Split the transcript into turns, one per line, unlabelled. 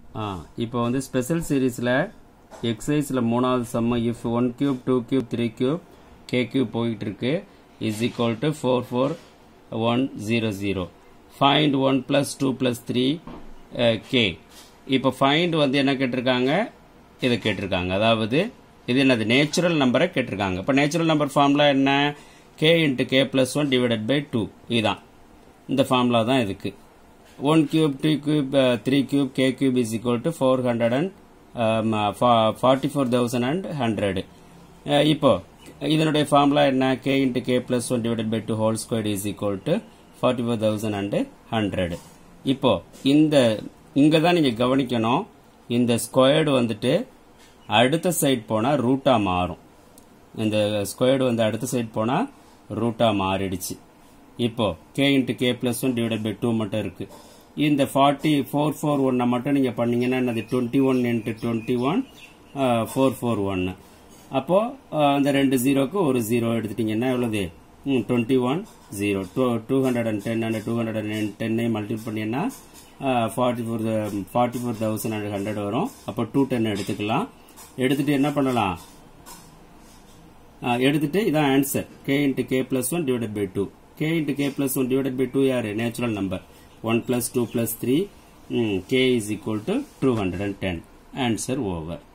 ஆ இப்போ வந்து ஸ்பெஷல் சீரீஸில் எக்ஸசைஸில் மூணாவது sum if one cube two cube three cube k cube போயிட்டு இருக்கு is equal to four four one zero zero find one plus two plus three k இப்போ find வந்து என்ன கேட்டிருக்காங்க இதை கேட்டிருக்காங்க அதாவது இது என்னது நேச்சுரல் நம்பரை கேட்டிருக்காங்க இப்போ நேச்சுரல் நம்பர் ஃபார்முலா என்ன k into k plus one divided by two இதுதான் இந்த ஃபார்முலா தான் இதுக்கு one cube two cube three cube k cube is equal to four hundred and forty four thousand and hundred இப்போ இதனுடைய formula என்ன k into k plus one divided by two whole square is equal to forty four thousand and hundred இப்போ இந்த இங்க தான் நீங்க கவனிக்கணும் இந்த ஸ்கொயர்டு வந்துட்டு அடுத்த சைட் போனா ரூட்டா மாறும் இந்த ஸ்கொயர்டு வந்து அடுத்த சைட் போனா ரூட்டா மாறிடுச்சு இப்போ k into k plus one divided by two மட்டும் இருக்கு இந்த ஃபார்ட்டி ஃபோர் ஃபோர் ஒன்னை மட்டும் நீங்கள் பண்ணீங்கன்னா என்னது twenty one into twenty one four four ஒன்று அப்போது அந்த ரெண்டு ஜீரோக்கு ஒரு ஜீரோ எடுத்துட்டீங்கன்னா எவ்வளோது ம் twenty one zero two two hundred and ten and two hundred and டென்னை மல்டிபிள் பண்ணிங்கன்னா forty four forty four thousand and hundred வரும் அப்போ டூ டென் எடுத்துக்கலாம் எடுத்துட்டு என்ன பண்ணலாம் எடுத்துட்டு இதான் answer k into k plus one divided by two k into k plus 1 divided by 2 யாரு natural number 1 plus 2 plus 3 mm, k is equal to 210 answer over